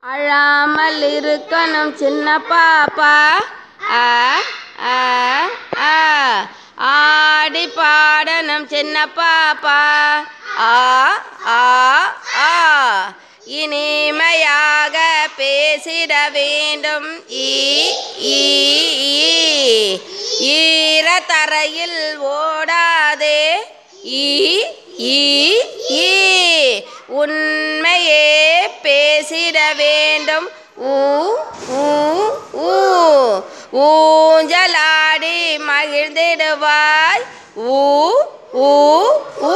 அழாமல் இருக்கணும் சின்ன பாப்பா ஆ ஆ ஆ ஆடி பாடணும் சின்ன பாப்பா ஆ ஆ ஆ இனிமையாக பேசிட வேண்டும் ஈ ஈ ஈ ஈரத்தரையில் ஓடாதே ஈ ஈ ஈ உண்மையே பேசிட வேண்டும் ஊ ஊ ஊ ஊஞ்சலாடி மகிழ்ந்திடுவாய் ஊ ஊ ஊ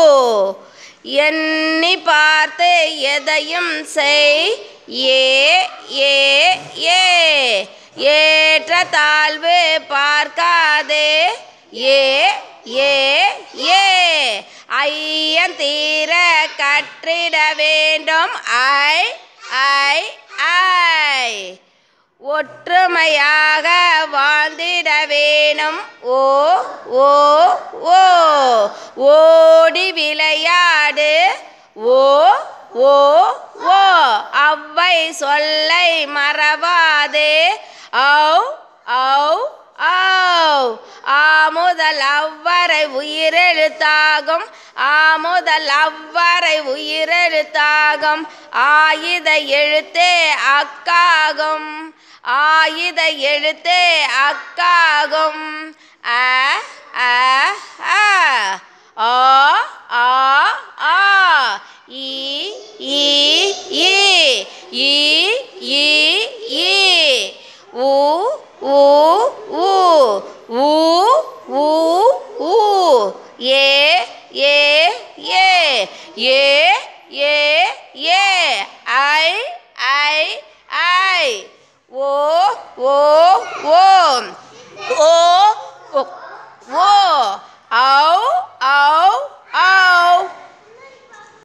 எண்ணி பார்த்து எதையும் செய் ஏ ஏ ஏ ஏற்ற தாழ்வு பார்க்காதே ஏ ஏ ஏ ஐயன் தீர கற்றிட வேண்டும் ஐ ஐ ஐ ஒற்றுமையாக வாழ்ந்திட வேணும் ஓ ஓ ஓ ஓடி விளையாடு ஓ ஓ ஓ அவ்வை சொல்லை மறவாதே ஔ ஔ ஔ ஆமுதல் அவ்வரை உயிரெழுத்தாகும் ஆமுதல் அவ்வரை உயிரெழுத்தாகும் ஆயுத எழுத்தே அக்காகும் ஆயுத எழுத்தே அக்காகும் அ அ அ ஆ ஆ ஆ ஈ ஈ ஈ ஈ ஈ ஈ ஊ ஊ ஊ ஊ ஊ ஊ ஏ ஏ ஏ ஏ ஏ ஏ ஐ ஐ ஐ ஓ ஓ ஓ ஓ ஓ ஓ ஔ ஔ